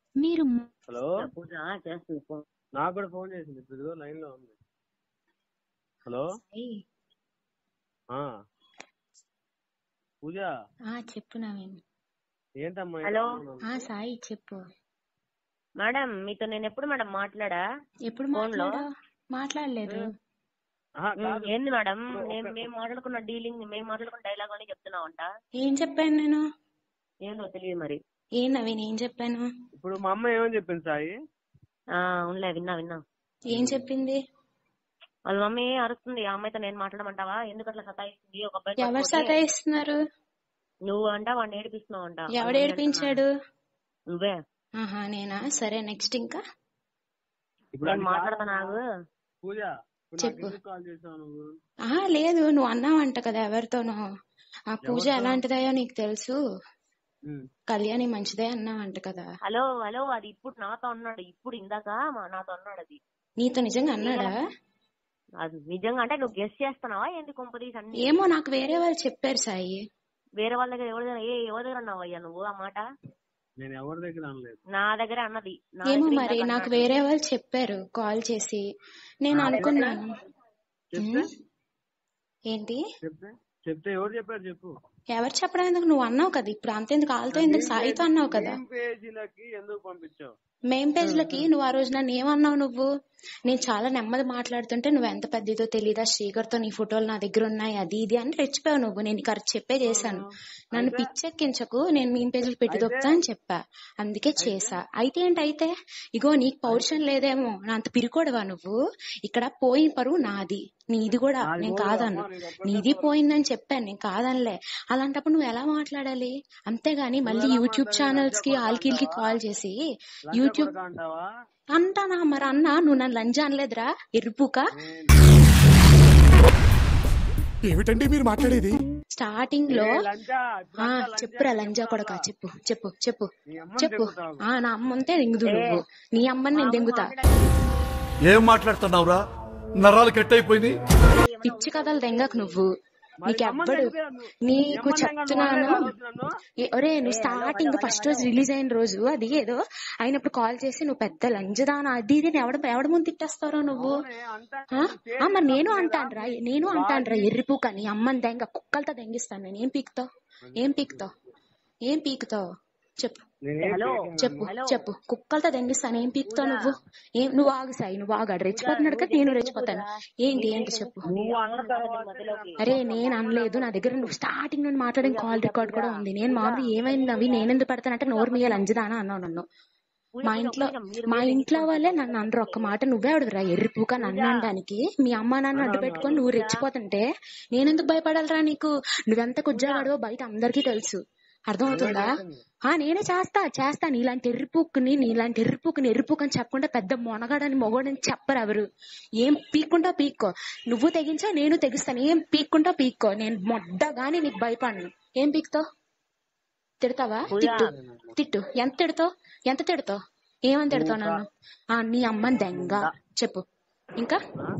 మీరు హలో పూజ చేస్తుంది ఫోన్ నాకు కూడా ఫోన్ చేసింది ఇప్పుడు ఇదిగో లైన్ లో ఉంది హలో సాయి, ఆ పూజ ఆ చెప్పు నవీన్ ఏంటమ్మా హలో. ఆ సాయి చెప్పు మేడం మీతో నేను ఎప్పుడు మేడం మాట్లాడా ఎప్పుడు ఫోన్ లో? మాట్లాడా మాట్లాడలేదు ఉమ్. ఆహా, ఉమ్, కాదు ఏంది మేడం ఇప్పుడు నేను ఒక- మేము మాట్లాడుకున్న డీలింగ్ మేము మాట్లాడుకున్న డైలాగ్ అని చెప్తున్నావంట ఏం చెప్పాను నేను ఏందో తెలియదు మరి ఏం నవీన్ ఏం చెప్పాను ఇప్పుడు మా అమ్మ ఏమని చెప్పింది సాయి ఆ అవునులే విన్నా విన్నా ఏం చెప్పింది వాళ్ళ మమ్మీ అరుస్తుంది ఆ అమ్మాయితో నేను మాట్లాడమంటావా ఎందుకు అట్లా సతాయిస్తుంది ఒక అబ్బాయి ఎవరు పట్టుకొని సతాయిస్తున్నారు నువ్వు అంట వాడిని ఏడిపిస్తున్నావు అంట వాళ్ళ ఎవడు మమ్మీ ఏడిపించాడు అంటున్నాడు. నువ్వే ఆహా నేనా సరే నెక్స్ట్ ఇంకా ఇప్పుడు నేను అది మాట్లాడతా కాదు. నాకు పూజ ఇప్పుడు నాకు చెప్పు. ఎందుకు కాల్ చేసావు నువ్వు ఆహా లేదు నువ్వు అన్నావంట కదా ఎవరితోనో ఆ పూజ ఎవరితో? ఎలాంటిదయో నీకు తెలుసు ఉమ్. కళ్యాణి మంచిదే అన్నావంట కదా హలో హలో అది ఇప్పుడు నాతో అన్నాడు ఇప్పుడు ఇందాక మా నాతో అన్నాడు అది నీతో నిజంగా అన్నాడా అది నిజంగా అంటే నువ్వు గెస్ట్ చేస్తున్నావా ఏంటి కొంపదీసి అన్ని ఏమో నాకు వేరే వాళ్ళు చెప్పారు సాయి వేరే వాళ్ళ దగ్గర ఎవరి దగ్గర ఏ ఎవరి దగ్గర అన్నావు అయ్యా నువ్వు ఆ మాట నేను ఎవరి దగ్గర అనలేదు నా దగ్గర అన్నది నా ఏమో దగ్గర మరి ఇందాక నాకు అన్నాడు. వేరే వాళ్ళు చెప్పారు కాల్ చేసి నేను ఆ, అనుకున్నాను చెప్తే ఉమ్, ఏంటి చెప్తే చెప్తే ఎవరు చెప్పారు చెప్పు ఎవరు చెప్పడం ఎందుకు నువ్వు అన్నావు కదా ఇప్పుడు అంతెందుకు వాళ్ళతో ఎందుకు సాయితో అన్నావు కదా మెయిన్ పేజీలకి ఎందుకు పంపించావు మేం పేజ్లకి నువ్వు ఆ రోజు నన్ను ఏమన్నావు నువ్వు నేను చాలా నెమ్మది మాట్లాడుతుంటే నువ్వు ఎంత పెద్దదో తెలీదా శ్రీకర్ తో నీ ఫోటోలు నా దగ్గర ఉన్నాయి అది ఇది అని రెచ్చిపోయావు నువ్వు నేను కరెక్ట్ చెప్పే చేశాను నన్ను పిచ్చెక్కించకు నేను మీన్ పేజీలు పెట్టి దొక్కుతా అని చెప్పా అందుకే చేసా అయితే ఏంటి అయితే ఇగో నీకు పౌరుషం లేదేమో నా అంత పిరికోడవా నువ్వు ఇక్కడ పోయిన పరువు నాది నీది కూడా నాది నేను కూడా కాదన్ను అమ్మా, నీకు ఒక్కటే నీది పరువు. పోయిందని చెప్పాను నేను కాదనలే అలాంటప్పుడు నువ్వు ఎలా మాట్లాడాలి అంతేగాని మళ్ళీ ఎలా యూట్యూబ్ మాట్లాడాలి? ఛానల్స్ కి లంజా ఆల్కీలకి కొడకా కాల్ చేసి లంజా యూట్యూబ్ కొడకా అంటావా అంటానా మరి అన్నా నువ్వు నన్ను లంజా అనలేదురా ఎరుపుక ఏమిటండి మీరు మాట్లాడేది స్టార్టింగ్ లో ఏ లంజా ఇప్పుడు ఆ అంతా లంజా చెప్పురా లంజా చెప్తా కొడక అలా. చెప్పు చెప్పు చెప్పు నీ అమ్మని చెప్పు దెంగుతావు. ఆ నా అమ్మ ఉంటే దింగుదు నువ్వు నీ అమ్మని నేను దింగుతా ఏం మాట్లాడుతున్నావురా నరాలు కట్ అయిపోయింది పిచ్చి కథలు దెంగకు నువ్వు మరి నీకెవ్వడు అమ్మని దెంగుతావు నువ్వు. నీకు అమ్మని దెంగ నువ్వు చెప్తున్నాను అనలేదు ఆ రోజు నన్ను? ఏ- ఒరే నువ్వు స్టార్టింగ్ ఫస్ట్ రోజు రిలీజ్ అయిన రోజు అది ఏదో అయినప్పుడు కాల్ చేసి నువ్వు పెద్ద లంజదానా అది ఇది అని ఎవడ ఎవడ ముందు తిట్టేస్తారో నువ్వు అవునే, అంతా ఆ? చేసి ఆ, మరి నేను తప్పు లేదా? అంటానురా నేను అంటానురా ఎర్రిపూక నీ అమ్మని దెంగ కుక్కలతో దెంగిస్తాను నేను ఏం పీకుతావు ఏం పీకుతావు ఏం పీకుతావు చెప్పు నేనేం హలో. పీకను. చెప్పు హలో. చెప్పు కుక్కలతో దెంగిస్తాను ఏం పీకుతావు నువ్వు ఏం నువ్వు ఆగు సాయి నువ్వు ఆగాడు రెచ్చిపోతున్నాడు కదా నేను రెచ్చిపోతాను ఏంటి ఏంటి చెప్పు నువ్వు అన్న తర్వాత మధ్యలోకి అరే నేను అనలేదు నా దగ్గర నువ్వు స్టార్టింగ్ నుండి మాట్లాడిన కాల్ రికార్డ్ కూడా ఉంది నేను మామూలుగా ఏమైంది అవి నేనెందుకు పెడతానంటే నోరు మీయాలి అంజదానా అన్నావు నన్ను పూజ, మా పూజ, ఇంట్లో పూజ, మీరు మా మీరు ఇంట్లో వాళ్ళే నన్ను అనరు ఒక్క మాట నువ్వే అడుగురా ఎర్రిపూక నన్ను అనడానికి మీ అమ్మ నాన్న అడ్డు పెట్టుకొని నువ్వు రెచ్చిపోతుంటే నేనెందుకు భయపడాలరా నీకు నువ్వెంత కుజ్జాగాడో బయట అందరికీ తెలుసు అర్థమవుతుందా ఆ నేనే చేస్తా చేస్తా నీలాంటి ఎర్రిపూక్కుని నీలాంటి ఎర్రిపూకుని ఎర్రిపూక్ అని చెప్పకుండా పెద్ద మొనగాడని మొగోడని చెప్పరు ఎవరు ఏం పీక్కుంటా పీక్కో నువ్వు తెగించా నేను తెగిస్తాను ఏం పీక్కుంటా పీక్కో నేను మొడ్డగాని నీకు భయపడను ఏం పీక్తావు తిడతావా పూజ. తిట్టు తిట్టు ఎంత తిడతావు ఎంత తిడతావు ఏమని తిడతావు నన్ను ఆ నీ అమ్మని దెంగ చెప్పు ఇంకా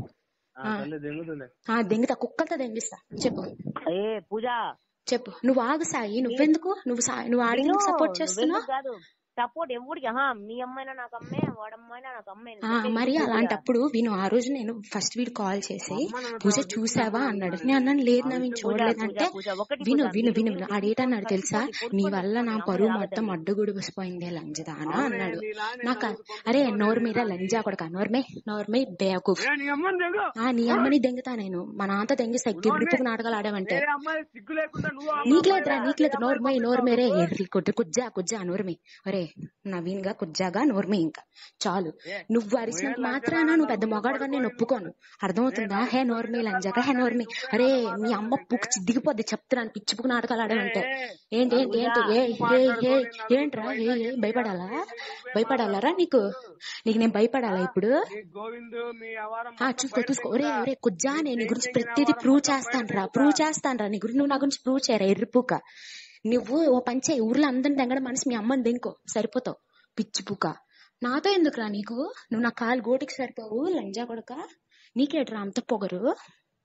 ఆ, తల్లి దెంగుతుండే ఆ దెంగితా కుక్కలతో దెంగిస్తా చెప్పు ఏ పూజ చెప్పు నువ్వు ఆగు సాయి నువ్వెందుకు నువ్వు సాయి నువ్వు ఆడికి సపోర్ట్ చేస్తున్నావు కాదు సపోర్ట్ ఎవరికి ఆహా మీ అమ్మాయినా నాకు అమ్మే వాడమ్మాయినా నాకు అమ్మే ఆ, మరి అలాంటప్పుడు విను ఆ రోజు నేను ఫస్ట్ వీడు కాల్ చేసి పూజ చూసావా అన్నాడు నేను అన్నాను లేదు నా నేను చూడలేదంటే విను విను విను విను ఆడేటన్నాడు తెలుసా నీ వల్ల నా పరువు మొత్తం అడ్డుగుడిపోయింది లంజదానా అన్నాడు నాకు అరే నోరు మీద లంజా కొడక నోర్మే నోర్మే బేకు ఏ, నీ అమ్మని దెంగు ఆ నీ అమ్మని దెంగుతా నేను మా నాన్నతో దెంగిస్తా గిర్రిపుకు నాటకాలు ఆడావంటే వేరే అమ్మాయి సిగ్గు లేకుండా నువ్వు ఆ నీకు అమ్మాయి లేదురా వేరే నీకు లేదు అమ్మాయి నోర్మై నోర్మేరే ఎర్రి కొట్టు కుజ్జా కుజ్జా నోర్మి ఒరే నవీన్ గా కుజ్జాగా నోర్మి ఇంకా చాలు నువ్వు అరిచినంత మాత్రాన నువ్వు పెద్ద మొగాడుగా నేను ఒప్పుకోను అర్థమవుతుందా హే నోర్మి లంజాక హే నోర్మి అరే మీ అమ్మ పుక్కు చిద్దిగిపోద్ది చెప్తున్నాను పిచ్చి పుక్కు నాటకాలు ఆడమంటే ఏంటి ఏంటి ఏంటి ఏ ఏ ఏ ఏంట్రా ఏ ఏ భయపడాలా భయపడాలరా నీకు నీకు నేను భయపడాలా ఇప్పుడు నీ గోవిందు మీ అవారం ఆ చూసుకో చూసుకో ఒరే ఒరే కుజ్జా నేను నీ గురించి ప్రతిదీ ప్రూవ్ చేస్తాను రా ప్రూవ్ చేస్తాను రా నీ గురించి నువ్వు నా గురించి ప్రూవ్ చేయరా ఎర్రిపూక నువ్వు ఓ పంచే ఊర్లో అందరిని తెంగడ మనసు మీ అమ్మని దింకో సరిపోతావు పిచ్చి పూక నాతో ఎందుకురా నీకు నువ్వు నా కాలు గోటికి సరిపోవు లంజా కొడక నీకేట్రా అంత పొగరు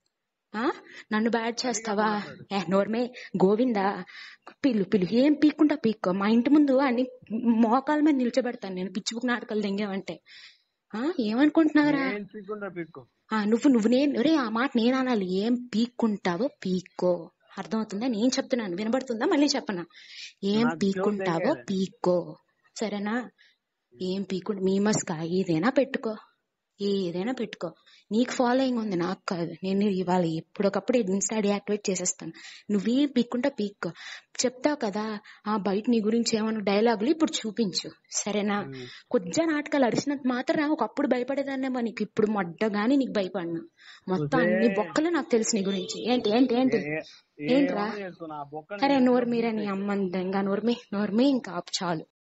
ఆ నన్ను బ్యాడ్ చేస్తావా ఏ నోర్మే గోవిందా పిల్లు పిల్లు ఏం పీక్కుంటా పీక్కో మా ఇంటి ముందు అన్ని మోకాల మీద నిల్చోబెడతాను నేను పిచ్చి నాటకాలు దెంగావంటే ఆ ఏమనుకుంటున్నావురా ఏం పీక్కుంటా పీక్కో ఆ నువ్వు నువ్వు నేను ఒరే ఆ మాట నేను అనాలి ఏం పీక్కుంటావో పీక్కో అర్థమవుతుందా నేను చెప్తున్నాను వినబడుతుందా మళ్ళీ చెప్పనా ఏం నాకు పీక్కుంటావో చెవులు తెగాలి. పీక్కో సరేనా ఏం పీక్కుంటు మీ మస్కా ఏదైనా పెట్టుకో ఏదైనా పెట్టుకో నీకు ఫాలోయింగ్ ఉంది నాకు కాదు నేను ఇవాళ ఎప్పుడొకప్పుడు ఇన్స్టా డియాక్టివేట్ చేసేస్తాను నువ్వేం పీక్కుంటా పీక్కో చెప్తావు కదా ఆ బయట నీ గురించి ఏమన్నా డైలాగులు ఇప్పుడు చూపించు సరేనా కొద్దిగా నాటకాలు అరిచినంత మాత్రం ఒకప్పుడు భయపడేదాన్నేమో నీకు ఇప్పుడు మొడ్డగాని నీకు భయపడినా మొత్తం అన్ని బొక్కలు నాకు తెలుసు నీ గురించి ఏంటి ఏంటి ఏంటి ఏంట్రా ఏమన్నా చేసుకో నా బొక్కని సరే నోరు మీరే నీ అమ్మ ఇంకా నోర్మి నోర్మి ఇంకా ఆపు చాలు